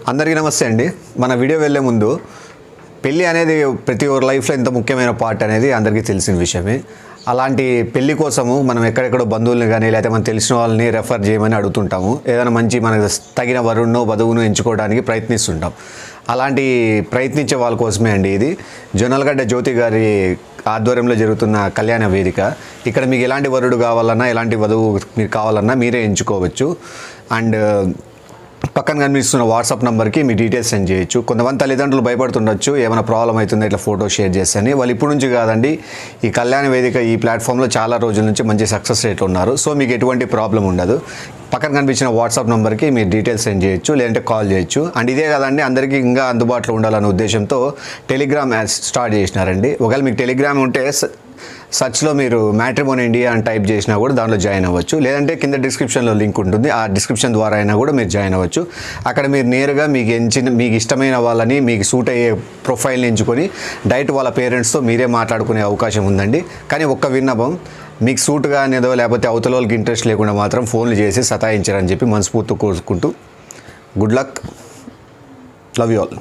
అందరికీ నమస్తే అండి మన వీడియో వెళ్ళే ముందు పెళ్ళి అనేది ప్రతి ఒక్కరి లైఫ్లో ఎంత ముఖ్యమైన పార్ట్ అనేది అందరికీ తెలిసిన విషయమే అలాంటి పెళ్లి కోసము మనం ఎక్కడెక్కడో బంధువుల్ని కానీ లేకపోతే మనం తెలిసిన వాళ్ళని రెఫర్ చేయమని అడుగుతుంటాము ఏదైనా మంచి మనకు తగిన వరుణ్ణో వధువును ఎంచుకోవడానికి ప్రయత్నిస్తుంటాం అలాంటి ప్రయత్నించే వాళ్ళ కోసమే అండి ఇది జొన్నలగడ్డ జ్యోతి గారి ఆధ్వర్యంలో జరుగుతున్న కళ్యాణ వేదిక ఇక్కడ మీకు ఎలాంటి వరుడు కావాలన్నా ఎలాంటి వధువు మీకు కావాలన్నా మీరే ఎంచుకోవచ్చు అండ్ పక్కన కనిపిస్తున్న వాట్సాప్ నెంబర్కి మీ డీటెయిల్స్ సెండ్ చేయొచ్చు కొంతమంది తల్లిదండ్రులు భయపడుతుండొచ్చు ఏమైనా ప్రాబ్లం అవుతుంది ఇట్లా ఫోటో షేర్ చేస్తాను వాళ్ళు ఇప్పుడు నుంచి కాదండి ఈ కళ్యాణ వేదిక ఈ ప్లాట్ఫామ్లో చాలా రోజుల నుంచి మంచి సక్సెస్ రేట్లు ఉన్నారు సో మీకు ఎటువంటి ప్రాబ్లం ఉండదు పక్కన కనిపించిన వాట్సాప్ నెంబర్కి మీరు డీటెయిల్స్ సెండ్ చేయొచ్చు లేదంటే కాల్ చేయొచ్చు అండ్ ఇదే కాదండి అందరికీ ఇంకా అందుబాటులో ఉండాలనే ఉద్దేశంతో టెలిగ్రామ్ యాడ్ స్టార్ట్ చేసినారండి ఒకవేళ మీకు టెలిగ్రామ్ ఉంటే స- సర్చ్లో మీరు మ్యాట్రిమోన్ ఇండియా అని టైప్ చేసినా కూడా దాంట్లో జాయిన్ అవ్వచ్చు లేదంటే కింద డిస్క్రిప్షన్లో లింక్ ఉంటుంది ఆ డిస్క్రిప్షన్ ద్వారా అయినా కూడా మీరు జాయిన్ అవ్వచ్చు అక్కడ మీరు నేరుగా మీకు ఎంచిన మీకు ఇష్టమైన వాళ్ళని మీకు సూట్ అయ్యే ప్రొఫైల్ని ఎంచుకొని డైరెక్ట్ వాళ్ళ పేరెంట్స్తో మీరే మాట్లాడుకునే అవకాశం ఉందండి కానీ ఒక్క విన్నపం మీకు సూట్గా అనేదో లేకపోతే అవతల వాళ్ళకి ఇంట్రెస్ట్ లేకుండా మాత్రం ఫోన్లు చేసి సతాయించారని చెప్పి మనస్ఫూర్తి కోరుకుంటూ good luck love you all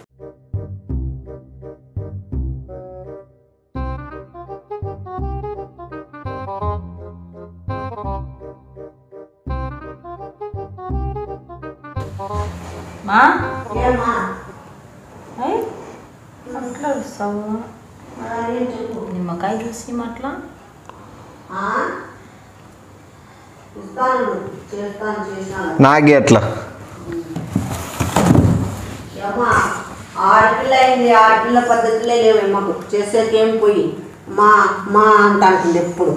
మా ఏమ్మా ఏయ్, అట్లా వస్తావు ఏం చెప్పు నిమ్మకాయ చూసి అట్లా ఆ? ఇస్తాను చేస్తాను చేశాను నాకే అట్లా ఏమ్మా ఆడపిల్ల అయింది ఆడపిల్ల పద్ధతులే లేవు మాకు చేసేది ఏం పోయి మా మా అంటుంది ఎప్పుడు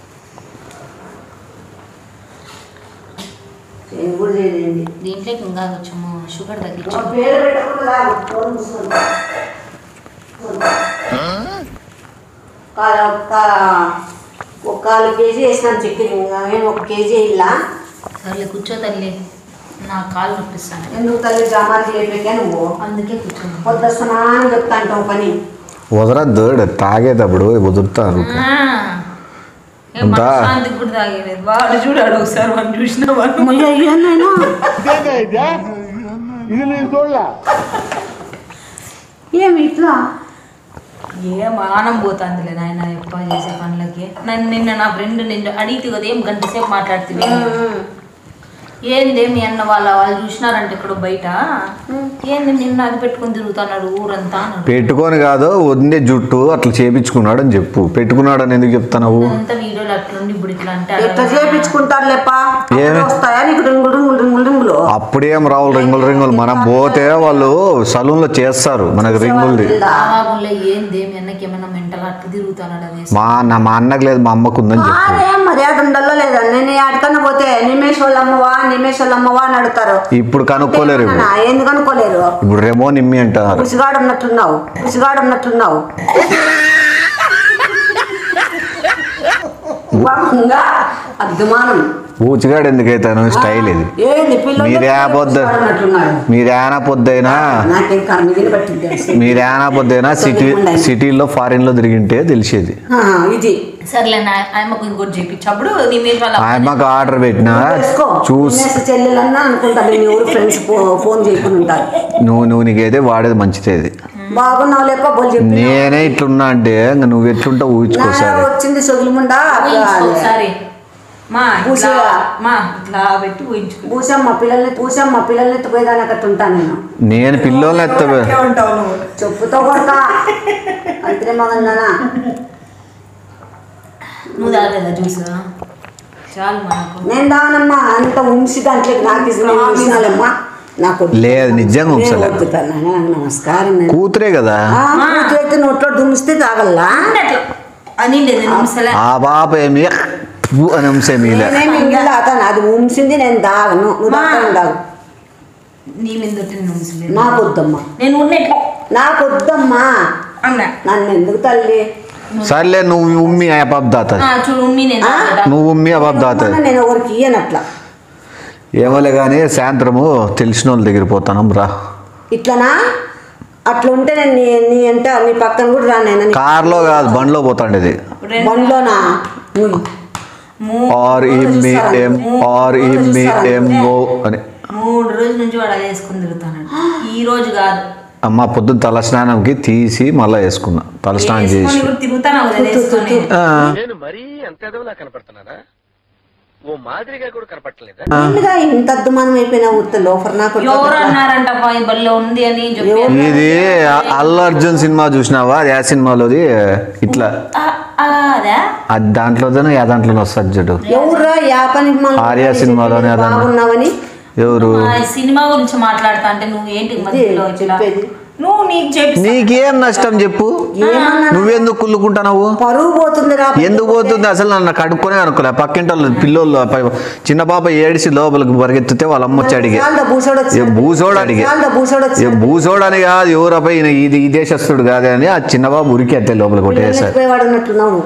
ఏం కూడా చేయలేండి దీంట్లోకి ఇంకా కొంచెం షుగర్ తగ్గించు మా పేరు పెట్టకుండా రావు. ఫోన్ మూసుకోండి. కాలు ఒక- ఒక కాలు కేజీ వేసినాను చక్కెర ఇంకా ఏం ఒక కేజీ ఇలా సర్లే కూర్చో తల్లి నా కాలు నొప్పిస్తాను ఎందుకు తల్లి జమాలు చేయలేక నువ్వు అందుకే కూర్చోను పొద్దుస్తున్నా అని చెప్తా అంటావు పని వదరద్దు తాగేటప్పుడు వదులుతారు ఆ, ఏ అంతా? మనశ్శాంతికి కూడా తాగలేదు వాడు చూడాడు ఒకసారి మనం చూసిన వాడు ఏమి ఇట్లా ఏం ఆనం పోతుందిలే నాయన ఎప్ప చేసే పనులకి నన్ను నిన్న నా ఫ్రెండ్ నిన్ను అడిగితే కదా ఏం గంట సేపు మాట్లాడుతుంది ఏంది మీ అన్న వాళ్ళ వాళ్ళు చూసినారంటే ఇక్కడ బయట ఏంది నిన్న అది పెట్టుకొని తిరుగుతున్నాడు ఊరంతా అన్నాడు పెట్టుకొని కాదు వదిలే జుట్టు అట్లా చేపించుకున్నాడు అని చెప్పు పెట్టుకున్నాడు అని ఎందుకు చెప్తున్నావు అంతా వీడియోలు అట్లుండి ఇప్పుడు ఇట్లా అంటే ఎట్లా చేపించుకుంటారు లేప ఏమి? వస్తాయా నీకు రింగులు రింగులు రింగులు రింగులు అప్పుడేం రావు రింగులు రింగులు మనం పోతే వాళ్ళు సలూన్లో చేస్తారు మనకు రింగులది బాబులే ఏంది మీ అన్నకి ఏమైనా మెంటల్ అట్లా తిరుగుతున్నాడు అనేసి మా నా మా అన్నకు లేదు మా అమ్మకు ఉందని చెప్పు అరే మర్యాద ఉండాలో లేదా నేను ఆడికన్నా పోతే నిమేష్ వాళ్ళ అమ్మవా నిమేష్ వాళ్ళ అమ్మవా అని అడుగుతారు ఇప్పుడు కనుక్కోలేరు ఇప్పుడు. నా, ఎందుకు అనుకోలేరు ఇప్పుడు రెమో నిమ్మి అంటారు ఉసిగాడు ఉన్నట్లున్నావు ఉసిగాడు ఉన్నట్లున్నావు వాంగా అద్దుమానం ఊచిగాడు ఎందుకైతాను స్టైల్ ఇది ఏంది పిల్లలు మీరే పొద్దు ఉసిగాడు ఉన్నట్లున్నాడు మీరేనా పొద్దైనా నాకేం కర్మగిరి పట్టింది తెలుసు. మీరేనా పొద్దైనా సిటీ సిటీల్లో ఫారిన్లో తిరిగింటే తెలిసేది ఆ, ఇది సర్లే నా ఆయమ్మకు ఇంకోటి చేయించు అప్పుడు నీ మీద వాళ్ళ ఆయమ్మకు ఆర్డర్ పెట్టినా చేసుకో చూసి నిమేష్ చెల్లెలన్నా అనుకుంటా నేను ఎవరు ఫ్రెండ్స్ ఫోన్ చేయకుండా ఉంటారు నువ్వు నువ్వు నీకైతే వాడేది మంచిది బాగున్నావు లేక బోల్ చెప్పి నేనే ఇట్లున్నా అంటే ఇంక నువ్వు ఎట్లుంటా నా ఊహించుకోసారి వచ్చింది సొగిలిముండా ఒకసారి మా ఇట్లా పూసగా. మా ఇట్లా పెట్టి ఊహించుకో పూసమ్మ పిల్లల్ని పూసమ్మ పిల్లల్ని ఎత్తుపోయేదాని అక్కడ ఉంటాను నేను నేను పిల్లోని ఎత్తవే ఉంటావు నువ్వు చెప్పుతో కొడతా అంతే మగన్నానా నువ్వు తాగలేదా జ్యూస్ చాలు మనకు నేను దానమ్మా అంత ఉంచి దాంట్లోకి నాకు ఇస్తున్నానమ్మా నాకు వద్దు. లేదు నిజంగా నేను ఉంచలే వద్దు నాన్న, నాకు నమస్కారం నేను కూతురే కదా ఆ, కూతురైతే నోట్లో దుమ్మిస్తే తాగల్లా అట్లా అని లేదు నిమిషాలే ఆ పాప ఏమి ఫు అని అంశమీలే నేనేమి ఇంగిల్ తాతాను అది ఉంచింది నేను దాగను నువ్వు మా. తాగుతాను దాగు నీ మీద తొట్టి నిమిషాలే నాకు వద్దమ్మా నేను ఉన్నట్టు నాకు వద్దమ్మా అన్నా నన్ను ఎందుకు తల్లి సర్లే నువ్వు ఉమ్మి ఆ పాప దాతది ఆ, చూడు ఉమ్మి నేను ఆ? తాగేదా? నువ్వు ఉమ్మి ఆ పాప దాతది మొన్న నేను ఎవరికి ఇయ్యనట్లా ఏమోలే కానీ సాయంత్రము తెలిసిన వాళ్ళ దగ్గర పోతాను రా ఇట్లనా అట్లా ఉంటే నేను నీ నీ అంటే నీ పక్కన కూడా రాను కార్లో కాదు బండిలో పోతాండేది రెండు బండ్లోనా ఉయ్. మూ- ఆర్ ఇమ్మి ఎం ఆర్ ఇమ్మి ఎం ఓ అని మూడు మూడు రోజుల నుంచి వాడు అది వేసుకుని తిరుగుతాడు ఈ రోజు కాదు అమ్మ పొద్దున్న తలస్నానంకి తీసి మళ్ళీ వేసుకున్నా తలస్నానం వేసుకొని చేసి కూడా తిరుగుతాను కదా వేసుకొని ఆ, నేను మరీ అంత ఎదవలా కనపడుతున్నానా ఓ మాదిరిగా కూడా కనపడలేదా ఏంటిగా ఇంత అద్దుమానం అయిపోయినా ఉత్త లోఫర్ నాకు ఎవరు అన్నారంట ఈ బల్లో ఉంది అని చెప్పి ఇది అల్లు అర్జున్ సినిమా చూసినావా అది ఆ సినిమాలోది ఇట్లా ఆ, ఆ, అదా అది దాంట్లోనే ఆ దాంట్లోనే వస్తుంది చూడు ఎవరురా యా పని మనం ఆర్య సినిమాలోనే అదన్న. బాగున్నావని ఎవరు ఆ సినిమా గురించి మాట్లాడతా అంటే నువ్వు ఏంటి మధ్యలో ఇట్లా చెప్పేది. నువ్వు నీకు చెప్పి నీకేం నష్టం చెప్పు నువ్వెందుకు కుళ్ళుకుంటున్నావు పరువు పోతుందిరా ఎందుకు పోతుంది అసలు నన్ను కడుక్కొనే అనుకోలే పక్కింటి వాళ్ళు పిల్లోళ్ళు పై- చిన్న పాప ఏడిసి లోపలికి పరిగెత్తితే వాళ్ళ అమ్మ వచ్చి అడిగే చాలదా బూసోడు వచ్చి ఏ బూసోడు అడిగే చాలదా బూసోడు వచ్చి ఏ బూసోడు అని కాదు ఎవరపై ఈయన ఇది ఈ దేశస్తుడు కాదు అని ఆ చిన్న బాబు ఉరికి అట్టే లోపలికి కొట్టేశారు పోయేవాడు ఉన్నట్లున్నావు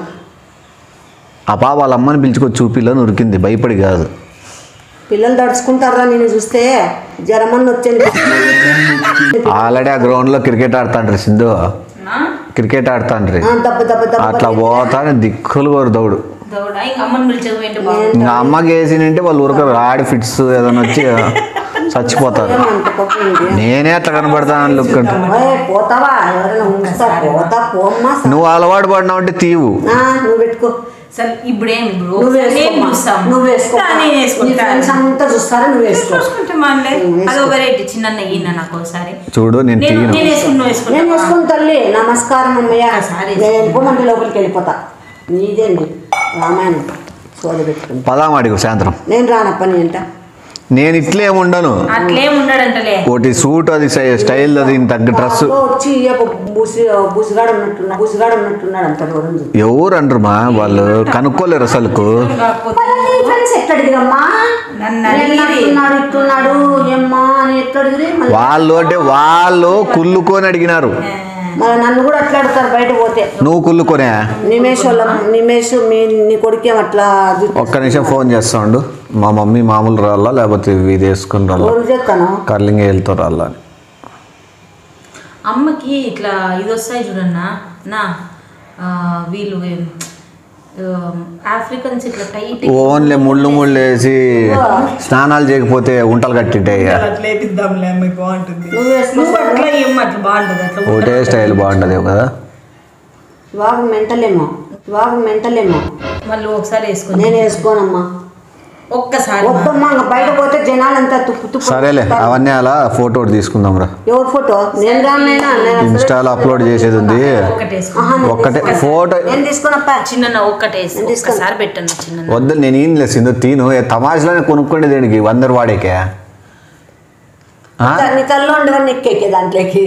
ఆ పాప వాళ్ళ అమ్మని పిలుచుకొని చూపిల్లని ఉరికింది భయపడి కాదు పిల్లలు దడుచుకుంటారా నేను చూస్తే జ్వరమన్న వచ్చింది ఆల్రెడీ ఆ గ్రౌండ్ లో క్రికెట్ ఆడుతాండ్రి సింధు నా క్రికెట్ ఆడుతాండ్రి ఆ, దెబ్బ దెబ్బ దెబ్బ అట్లా పోతానే దిక్కులు కోరు దౌడు దౌడ ఇంకా అమ్మని పిలిచకపోయింటే బాగుంది ఇంకా అమ్మకి వేసినంటే వాళ్ళు ఉరకరు ఆడి ఫిట్స్ ఏదైనా వచ్చి చచ్చిపోతారు అంత గొప్ప ఉంది. నేనే అట్లా కనబడతాను లుక్ అంటే ఓయ్, పోతావా ఎవరైనా ఉంచుతా పోతా పోమ్మా నువ్వు అలవాటు పడినావు అంటే తీవు ఆ, నువ్వు పెట్టుకో సరే ఇప్పుడేం ఇప్పుడు నువ్వు ఒకసారి నేను వేసుకోమ్మా. చూస్తాను నువ్వు వేసుకో నేను నీ వేసుకుంటా ఫ్రెండ్స్ అంతా చూస్తారా నువ్వు వేసుకో చూసుకుంటే మానలే నువ్వు వేసుకో. అది ఒక రేట్ చిన్న ఈయన నాకు ఒకసారి చూడు నేను నేను తీయను నేను వేసుకుని నువ్వు వేసుకుంటా నేను వేసుకుని తల్లి నమస్కారం అమ్మయ్య ఒకసారి నేను వెళ్ళిపోమంటే లోపలికి వెళ్ళిపోతా నీదేండి రామాయణం సోద పెట్టుకుని పదాం అడిగు సాయంత్రం నేను రానప్ప నీ అంట నేను ఇట్లే ఉండను అట్లేం ఉండడంటలే ఒకటి సూట్ అది స్టై- స్టైల్ అది తగ్గ డ్రెస్ బాబు వచ్చి ఏ బుసి బుసిగాడు ఉన్నట్టున్నా బుసిగాడు ఉన్నట్టున్నాడు అంటాడు వరుణ్ ఎవరు అంటారు మా వాళ్ళు కనుక్కోలేరు అసలుకు కాకపోతే ఫ్రెండ్స్ ఎట్లా అడిగిరమ్మా నన్ను నేను అడిగిరి. అట్టున్నాడు ఇట్టున్నాడు ఏమ్మా అని ఎట్లా అడిగిరి మళ్ళీ వాళ్ళు అంటే వాళ్ళు కుళ్ళుకొని అడిగినారు మళ్ళీ నన్ను కూడా అట్లా అడుగుతారు బయట పోతే నువ్వు కుళ్ళుకొనే నిమేష్ వాళ్ళ నిమేష్ మీ నీ కొడుకేం అట్లా జుట్టు ఒక్క నిమిషం ఫోన్ చేస్తాడు మా మమ్మీ మామూలు రాళ్ళా లేకపోతే ఇది వేసుకుని రాళ్ళా ఎవరు చేస్తాను కర్లింగ్ వెళ్తారు రాళ్ళా అని అమ్మకి ఇట్లా ఇది వస్తాయి చూడన్నా నా ఆ, వీళ్ళు ఆఫ్రికన్స్ ఇట్లా టైట్ ఓన్లీ ముళ్ళు ముళ్ళు వేసి స్నానాలు చేయకపోతే ఉంటలు కట్టింటాయి ఇక. అట్లా వేపిద్దాంలే అమ్మాయి బాగుంటుంది నువ్వు వేసుకో అట్లా ఏం అట్లా బాగుంటుంది అట్లా ఒకటే స్టైల్ బాగుంటది కదా వాగు మెంటలేమో వాగు మెంటలేమో మళ్ళీ ఒకసారి వేసుకొని నేను వేసుకోనమ్మా ఒక్కసారి వద్దమ్మా ఇంకా బయట పోతే జనాలంతా తుప్పు తుప్పు సరేలే అవన్నీ అలా ఫోటో ఒకటి తీసుకుందాం రా ఎవరి ఫోటో నేను రానైనా నేను అసలు- ఇన్స్టాలో అప్లోడ్ చేసేది ఉంది ఒకటి వేసుకో ఆహా, నేను ఒక్కటే తీసుకోను. ఫోటో నేను తీసుకోనప్ప చిన్న ఒక్కటి వేసుకో నేను తీసుకోను. ఒక్కసారి పెట్టండి చిన్న వద్దు నేను ఏం లేదు సింధు తీను ఏ తమాషలోనే కొనుక్కోండి దేనికి వందరు వాడేకే ఆ? నీ కల్లో ఉండవని ఎక్కేకే దాంట్లోకి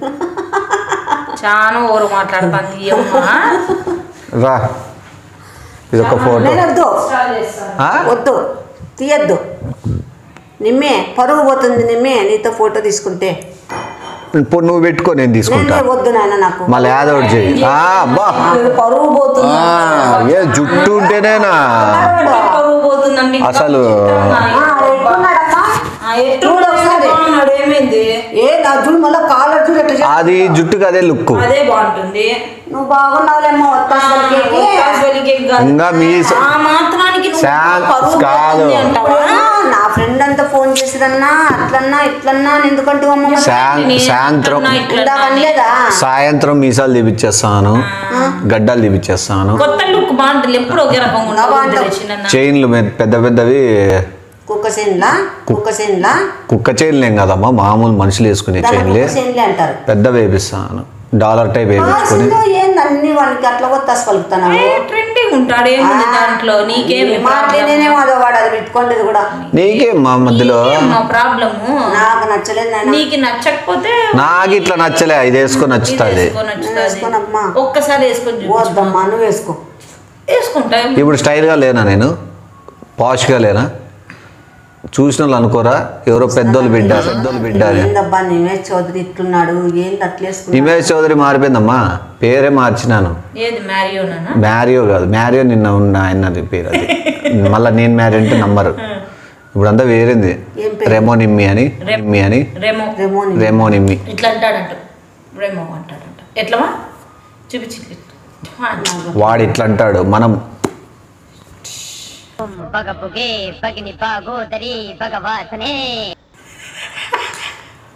చాలా ఓవర్ మాట్లాడుతుంది ఈ అమ్మ రా ఇదొక ఫోటో నేను వద్దు ఆ? వద్దు తీయద్దు నిమ్మే పరుగు పోతుంది నిమ్మే నీతో ఫోటో తీసుకుంటే ఇప్పుడు నువ్వు పెట్టుకో నేను తీసుకుంటా నేనే వద్దు నాయన నాకు మళ్ళీ యాదో ఒకటి చెయ్యి ఆ, అబ్బా పరువు పోతుంది ఆ, ఏ జుట్టు ఉంటేనేనా పరువు పోతుందండి అసలు ఆ, ఎట్టున్నాడమ్మా? చూడు ఒకసారి. ఏమైంది ఏ నా చూడు మళ్ళీ కాలర్ చూడు ఎట్లా చేస్తా- అది జుట్టుకి అదే లుక్ అదే బాగుంటుంది నువ్వు బాగున్నావులేమ్మా వస్తానికి ఇంకా మీ స- ఆ మాత్రానికి నువ్వు శా- పరువు కాదు. పోతుంది అంటావా? నా ఫ్రెండ్ అంతా ఫోన్ చేసిరన్నా అట్లన్నా ఇట్లన్నా అని ఎందుకంటే అమ్మ శా- సాయంత్రం ఇట్లన్నా, ఇట్లన్నా ఇందాక అని. అనలేదా సాయంత్రం మీసాలు తీపిచ్చేస్తాను గడ్డలు తీపిచ్చేస్తాను కొత్త లుక్ బాగుంటుంది ఎప్పుడు ఒకే రకంగా నా బాగుంటుంది. ఉండదు చిన్న చైన్లు మె- పెద్ద పెద్దవి కుక్క సేన్లా కుక్క సేన్లా కుక్క చైన్లు ఏం కదమ్మా మామూలు మనుషులు వేసుకునే దాన్ని చైన్లే కుక్క సేన్లే అంటారు పెద్ద వేపిస్తాను డాలర్ టైప్ వేపించుకొని కావాల్సిందో ఏంది అన్ని వాళ్ళకి అట్లా కొత్త పలుకుతున్నావు ట్రెండింగ్ ఉంటాడు ఏముంది దాంట్లో నీకేమి మాట నేనేమో అదో వాడు అది పెట్టుకోండి కూడా నీకే మా మధ్యలో మా ప్రాబ్లము నాకు నచ్చలేదు నాయన నీకు నచ్చకపోతే నాకు ఇట్లా నచ్చలే ఇది వేసుకొని ఇది నచ్చుతుంది వేసుకొని నచ్చుతుంది. వేసుకోనమ్మా. ఒక్కసారి వేసుకొని చూపించు. వద్దమ్మా నువ్వు వేసుకో వేసుకుంటా ఇప్పుడు స్టైల్గా లేనా నేను పాష్గా లేనా చూసిన వాళ్ళు అనుకోరా ఎవరో పెద్దోళ్ళు బిడ్డ పెద్దోళ్ళు బిడ్డ అని ఏందబ్బా నిమేష్ చౌదరి ఇట్లున్నాడు ఏంది అట్లేసుకున్నాడు నిమేష్ చౌదరి మారిపోయిందమ్మా పేరే మార్చినాను ఏది మ్యారియోనా మ్యారియో కాదు మ్యారియో నిన్న ఉన్న ఆయనది పేరు అది మళ్ళీ నేను మ్యారీ అంటే నమ్మరు ఇప్పుడు అంతా వేరేంది ఏం పేరు? రెమో నిమ్మి అని నిమ్మి అని రెమో రెమోని రెమో నిమ్మి ఇట్లా అంటాడంట రెమో అంటాడంట ఎట్లమా చూపించి వాడు ఇట్లా అంటాడు మనం పగపుగే పగిని పాగోదరి భగవాసనే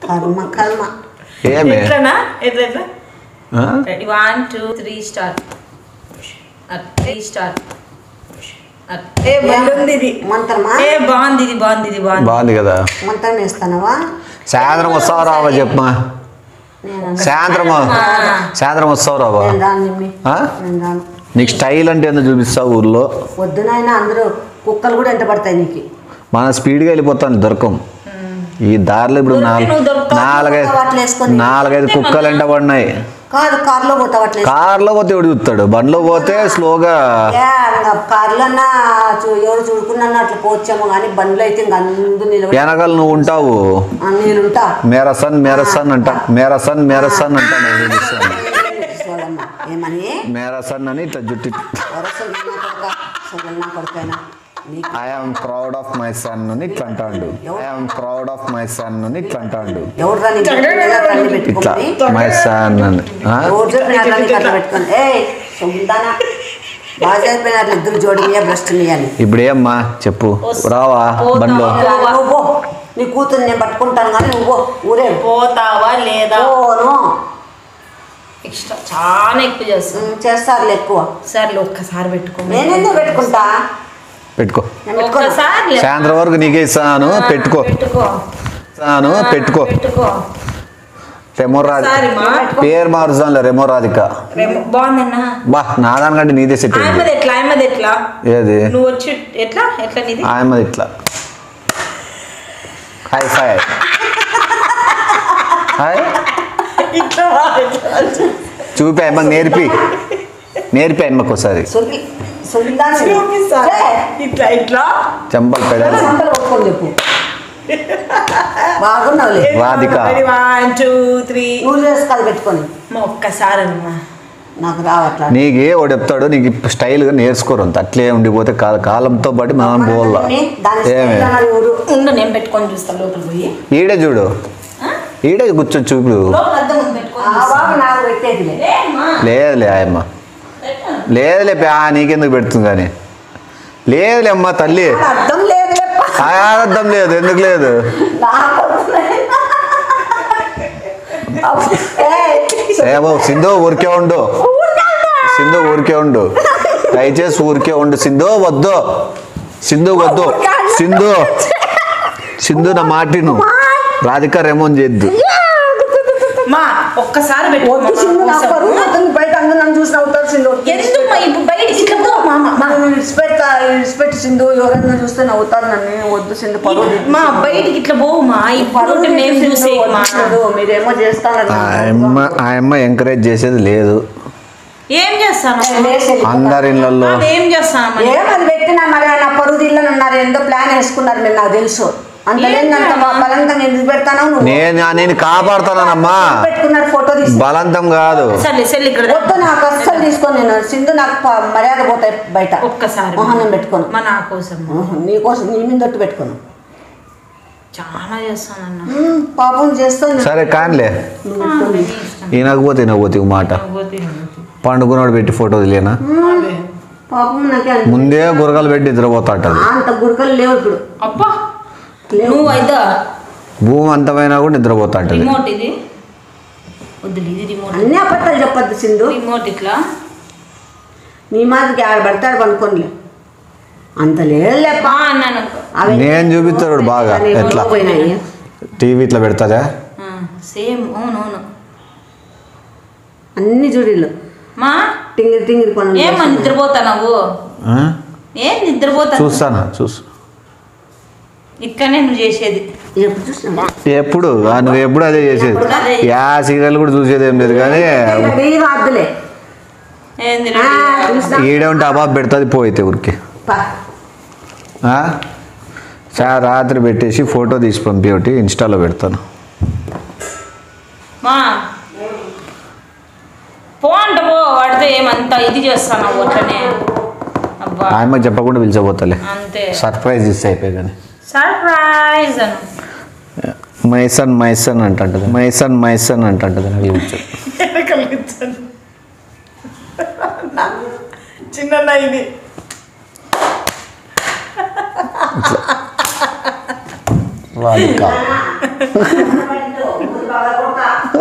కర్మ కర్మ ఏమే ఎట్లనా ఎట్లా ఎట్లా ఆ? Ready one two three start three start ఏ బాగుంది ఇది మంత్రమా ఏ బాగుంది ఇది బాగుంది ఇది బాగుంది బాగుంది కదా మంత్రం వేస్తానవా సాయంత్రం వస్తావు రావా చెప్పమా సాయంత్రం సాయంత్రం వస్తావు రావా నేను రాను నిమ్మి ఆ? నేను రాను నీకు స్టైల్ అంటే ఏందో చూపిస్తావు ఊర్లో వద్దు నాయన అందరూ కుక్కలు కూడా ఎంట పడతాయి నీకు మన స్పీడ్గా వెళ్ళిపోతాను దొరకం ఈ దారిలో ఇప్పుడు దొరికి నాలుగు నువ్వు దొరుకుతావు. నాలుగైదు అట్లా వేసుకొని. నాలుగైదు కుక్కలు ఎంట పడినాయి కాదు కారులో పోతావు అట్లా కార్లో పోతే ఎవడు చూస్తాడు బండ్లో పోతే స్లోగా ఏ, ఇంకా కారులో అన్నా చూ- ఎవరు చూడుకున్నా అట్లా పోవచ్చేమో కానీ బండ్లో అయితే ఇంక అందు నిలబడి వెనకాల నువ్వు ఉంటావు ఆ, నేనుంటా మేరా సన్ మేరా సన్ అంట మేరా సన్ మేరా సన్ అంట నేను చూపిస్తాను. చూడమ్మా ఏమని మేరా సన్ అని ఇట్లా జుట్టు వరసలు నా కొడుక సగం నా కొడుకైనా నీకు I'm proud of my son అని ఇట్లా అంటాడు I'm proud of my son అని ఇట్లా అంటాడు ఎవరు రాని అన్ని ఇట్లా పెట్టుకోమని మై సన్ అని ఆ? ఎవరు చెప్పిన అట్లా అట్లా పెట్టుకోండి ఏ సొంతానా బాగా చెప్పిన అట్లా ఇద్దరు జోడి మీద భ్రష్టు అని ఇప్పుడు ఏమ్మా చెప్పు రావా బండ్లో నువ్వు పో. నీ కూతురు నేను పట్టుకుంటాను కానీ నువ్వు పో. ఊరే పోతావా లేదా పోను ఎక్స్ట్రా చాలా ఎక్కువ చేస్తాను ఉమ్, చేస్తారులే ఎక్కువ సర్లే ఒక్కసారి పెట్టుకో నేనెందుకు పెట్టుకుంటా పెట్టుకో నేను పెట్టుకోను. ఒక్కసారి సాయంత్రం వరకు నీకే ఇస్తాను పెట్టుకో పెట్టుకో ఇస్తాను పెట్టుకో పెట్టుకో రెమో రాధిక ఒకసారి మా పేరు మారుస్తానులే రెమో రాధిక రేమో- బాగుందన్నా బా నా దానికంటే నీదే సెట్ అయింది ఆయమ్మది ఎట్లా ఆయమ్మది ఎట్లా ఏది నువ్వు వచ్చి ఎట్లా ఎట్లా నీది ఆయమ్మది ఇట్లా హాయ్ ఫై హాయ్ ఇట్లా చూపి అమ్మకి నేర్పి నేర్పి అమ్మకి ఒకసారి సొల్లి సొల్లిదాన్ని. చూపిస్తా ఏ, ఇట్లా ఇట్లా చెంపలు పెడాలి సంతలు కొట్టుకొని చెప్పు బాగున్నావులే రాధిక వన్ టూ త్రీ నువ్వు చేసుకోవాలి పెట్టుకొని ఒక్కసారి అమ్మా నాకు రావట్లా నీకు వాడు చెప్తాడు నీకు స్టైల్గా నేర్చుకోరు అంత అట్లే ఉండిపోతే కాల కాలంతో పాటు మనం పోవాలా దాని ఏమి స్టైల్ అన్నది ఊరు ఉండు నేను పెట్టుకొని చూస్తాను లోపల పోయి ఈడే చూడు ఈడే కూర్చొని చూపు లోపల అద్దం ఉంది పెట్టుకొని ఆ బాబు నాకు పెట్టేదిలే ఏ అమ్మా, లేదులే ఆయమ్మ పెట్టు. లేదులే పా నీకెందుకు పెడుతుంది కానీ లేదులే అమ్మ తల్లి అర్థం లేదు ఆ అర్థం లేదు ఎందుకు లేదు ఏమో సింధు ఊరికే ఉండు సింధు ఊరికే ఉండు దయచేసి ఊరికే ఉండు సింధు వద్దు సింధు వద్దు సింధు సింధు నా మాటిను రాధిక రెమోన్ చేద్దు మా ఒక్కసారి పెట్టుకో వద్దు సింధు నాకు పరువు పోతుంది. బయట అందరూ నన్ను చూసి నవ్వుతారు సింధు ఎందుకు మా ఇప్పుడు బయటికి ఇట్లా పో మా మా, మా ఇడిచిపెట్టా ఇడిచిపెట్టి సింధు ఎవరైనా చూస్తే నవ్వుతారు నన్ను వద్దు సింధు పరువు తీసి. మా బయటికి ఇట్లా పోవు మా ఇప్పుడు పరువు ఉంటే మేము తీసి చూసే సింధు, మా వద్దు సింధు. మీరేమో చేస్తాను ఆయమ్మ ఆయమ్మ ఎంకరేజ్ చేసేది లేదు ఏం చేస్తాను అందరి ఇళ్ళల్లో అదేం చేస్తాను మరి? ఏమది పెట్టినా మరి నా పరువు తీళ్ళని ఉన్నారు ఎంతో ప్లాన్ వేసుకున్నారు మీరు నాకు తెలుసు అంత లేదు అంత బలంతంగా ఎందుకు పెడతాను నువ్వు నేను నేను కాపాడుతానమ్మా పెట్టుకున్నారు ఫోటో తీసి బలంతం కాదు సర్లే సెల్ ఇక్కడ వద్దు నాకు అస్సలు తీసుకొని నేను సింధు నాకు ప- మర్యాద పోతాయి బయట ఒక్కసారి మొహం నేను పెట్టుకోను మా నా కోసం ఆహా, నీకోసం నీ మీద దొట్టు పెట్టుకోను చాలా చేస్తానన్న ఉమ్, పాపం చేస్తాను సరే కానిలే ఈనకపోతే ఈనకపోతే ఒక మాట పండుకున్నాడు పెట్టి ఫోటో లేనా పాపం నాకే అనిపి- ముందే గురగలు పెట్టి నిద్రపోతాటది అంత గురకలు లేవు ఇప్పుడు అబ్బా లేవు నువ్వు అయితే భూమి అంతమైనా కూడా నిద్రపోతాటది రిమోట్ ఇది వద్దులు ఇది రిమోట్ అన్ని అబద్ధాలు చెప్పొద్దు సింధు రిమోట్ ఇట్లా నీ మాదిరికి ఆడ పడతాడు పనుకోనిలే అంత లేదులే బా అన్నాను అవి నేను చూపిస్తాడు బాగా అవి ఎట్లా పోయినాయి టీవీ ఇట్లా పెడతాదా సేమ్ అవునవును అన్ని చూడిళ్ళు మా టింగిరి టింగిరి పనులు ఏమో చేస్తున్నాయి. నిద్రపోతా నువ్వు ఆ? ఏం నిద్రపోతా చూస్తానా చూసు ఇక్కడనే నువ్వు చేసేది ఎప్పుడు చూసినా ఎప్పుడు ఆ, నువ్వు ఎప్పుడు అదే చేసేది అదే. యా సీరియల్ కూడా చూసేది ఏం లేదు కానీ వీలు వద్దులే ఏంది ఆ, చూసినా ఈడే ఉంటే అబాబ్ పెడుతుంది పోయితే ఊరికి పా. ఆ? చా రాత్రి పెట్టేసి ఫోటో తీసి పంపి ఒకటి ఇన్స్టాలో పెడతాను మా పో అంట పో వాడితే ఏమంతా ఇది చేస్తాను అట్లనే అబ్బా ఆయమ్మ చెప్పకుండా పిలిచబోతలే అంతే సర్ప్రైజ్ ఇస్తే అయిపోయి కానీ సర్ప్రైజ్ అను మైసన్ మైసన్ అంటుంటది మైసన్ మైసన్ అంటుంటది నాకు చూపించు చిన్న ఇది రాధిక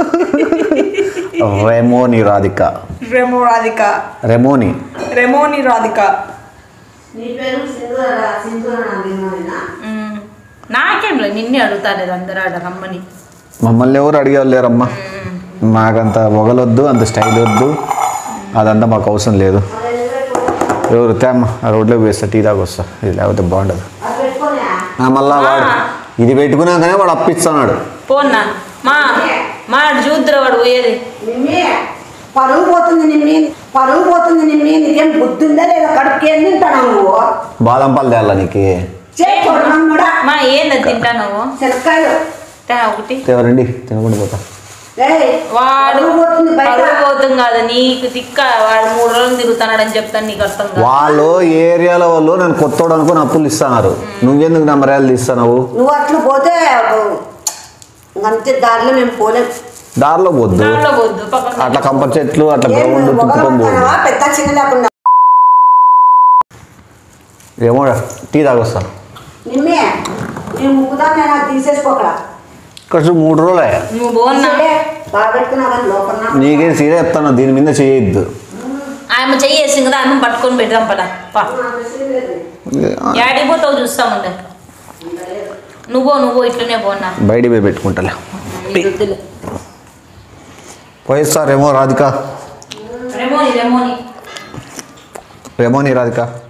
రెమోని రాధిక రెమో రాధిక రెమోని రెమోని రాధిక నీ పేరు సింధూర సింధూర నాదేమోనా ఉమ్. నాకేం లేదు నిన్నే అడుగుతాలేదు అందరూ ఆడ రమ్మని మమ్మల్ని ఎవరు అడిగేవాళ్ళు లేరమ్మా మాకంత మొగలొద్దు అంత స్టైల్ వద్దు అదంతా మాకు అవసరం లేదు ఎవరు తేమ్మ ఆ రోడ్లోకి వేస్తా టీ దాకా వస్తా ఇది లేకపోతే బాగుండదు అది పెట్టుకోనే ఆ, మళ్ళా వాడు ఇది పెట్టుకున్నాకనే వాడు అప్పిస్తున్నాడు పోన్నా మా మా ఆడు చూద్దురా వాడు పోయేది నిమ్మి పరువు పోతుంది నిమ్మి పరువు పోతుంది నిమ్మి నీకేం బుద్ధి ఉందా లేదా కడుపుకి ఏం తింటాను నువ్వు బాదం పాలు తేయాలా నీకు చేసుకోవడం కూడా మా ఏంది తింటా నువ్వు శనక్కాయలు తే ఒకటి తేవరండి తినకుండా పోతా ఏయ్, వాడు పరువు పోతుంది బయట పరువు పోతుంది కాదు నీకు తిక్క వాడు మూడు రోజులు తిరుగుతున్నాడని చెప్తాను నీకు అర్థం కాదు వాళ్ళు ఏ ఏరియాలో వాళ్ళు నన్ను కొత్తోడు అనుకుని అప్పులు ఇస్తున్నారు నువ్వెందుకు నా మర్యాదలు తీస్తున్నావు నువ్వు అట్లా పోతే అంతే దారిలో మేము పోలేం దారిలో పోద్దు దాంట్లో పోద్దు పక్కన అట్లా కంప చెట్లు అట్లా ఏం గ్రౌండ్ నువ్వు తిప్పుకొని పోదు మొగలవుతావా? పెద్ద చిన్న లేకుండా ఏమో టీ తాగొస్తా నిమ్మే నీ ముక్కుదా నేను అది తీసేసుకోకడా కొంచెం మూడు రోజులే నువ్వు పోన్నా బాగా పెట్టుకున్నా కానీ లోపల నీకే సీరే చెప్తాను దీని మీద చేయొద్దు ఆమె చెయ్యేసింది కదా ఆమె పట్టుకొని పెడదాం పద పా యాడికి పోతావు చూస్తాముండే నువ్వు నువ్వు ఇట్లనే పోన్నా బయట పోయి పెట్టుకుంటాలే నీ వద్దులే. పోయిస్తారేమో రాధిక రెమోని రెమోని రేమోని రాధిక